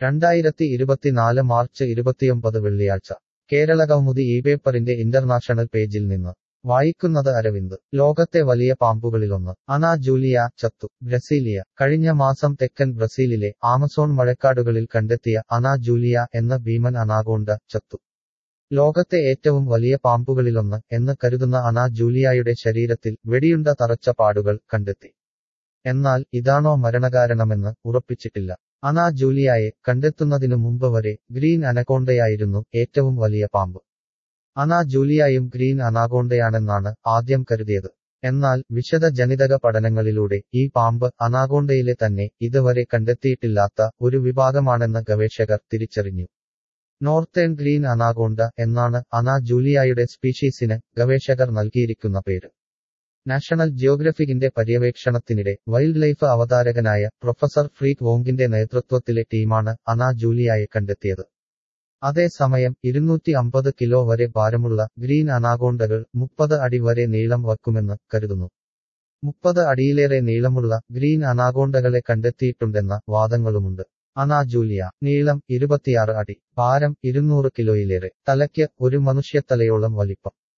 രണ്ടായിരത്തി ഇരുപത്തിനാല് മാർച്ച് ഇരുപത്തിയൊമ്പത് വെള്ളിയാഴ്ച കേരളകൗമുദി ഈ പേപ്പറിന്റെ ഇന്റർനാഷണൽ പേജിൽ നിന്ന് വായിക്കുന്നത് അരവിന്ദ് ലോകത്തെ വലിയ പാമ്പുകളിലൊന്ന് അനാ ജൂലിയ ചത്തു ബ്രസീലിയ കഴിഞ്ഞ മാസം തെക്കൻ ബ്രസീലിലെ ആമസോൺ മഴക്കാടുകളിൽ കണ്ടെത്തിയ അനാ ജൂലിയ എന്ന ഭീമൻ അനാഗോണ്ട ചത്തു ലോകത്തെ ഏറ്റവും വലിയ പാമ്പുകളിലൊന്ന് എന്ന് കരുതുന്ന അനാ ജൂലിയായുടെ ശരീരത്തിൽ വെടിയുണ്ട തറച്ച പാടുകൾ കണ്ടെത്തി എന്നാൽ ഇതാണോ മരണകാരണമെന്ന് ഉറപ്പിച്ചിട്ടില്ല അനാ ജൂലിയായെ കണ്ടെത്തുന്നതിനു മുമ്പ് വരെ ഗ്രീൻ അനക്കോണ്ടയായിരുന്നു ഏറ്റവും വലിയ പാമ്പ് അനാ ജൂലിയായും ഗ്രീൻ അനാഗോണ്ടയാണെന്നാണ് ആദ്യം കരുതിയത് എന്നാൽ വിശദ ജനിതക പഠനങ്ങളിലൂടെ ഈ പാമ്പ് അനാഗോണ്ടയിലെ തന്നെ ഇതുവരെ കണ്ടെത്തിയിട്ടില്ലാത്ത ഒരു വിഭാഗമാണെന്ന് ഗവേഷകർ തിരിച്ചറിഞ്ഞു നോർത്തേൺ ഗ്രീൻ അനാഗോണ്ട എന്നാണ് അനാ ജൂലിയായുടെ സ്പീഷീസിന് ഗവേഷകർ നൽകിയിരിക്കുന്ന പേര് നാഷണൽ ജിയോഗ്രഫിക്കിന്റെ പര്യവേക്ഷണത്തിനിടെ വൈൽഡ് ലൈഫ് അവതാരകനായ പ്രൊഫസർ ഫ്രീക് വോങ്കിന്റെ നേതൃത്വത്തിലെ ടീമാണ് അനാ ജൂലിയായെ കണ്ടെത്തിയത് അതേസമയം ഇരുന്നൂറ്റി അമ്പത് കിലോ വരെ ഭാരമുള്ള ഗ്രീൻ അനാഗോണ്ടകൾ മുപ്പത് അടി വരെ നീളം വയ്ക്കുമെന്ന് കരുതുന്നു മുപ്പത് അടിയിലേറെ നീളമുള്ള ഗ്രീൻ അനാഗോണ്ടകളെ കണ്ടെത്തിയിട്ടുണ്ടെന്ന വാദങ്ങളുമുണ്ട് അനാ ജൂലിയ നീളം ഇരുപത്തിയാറ് അടി ഭാരം ഇരുന്നൂറ് കിലോയിലേറെ തലയ്ക്ക് ഒരു മനുഷ്യത്തലയോളം വലിപ്പം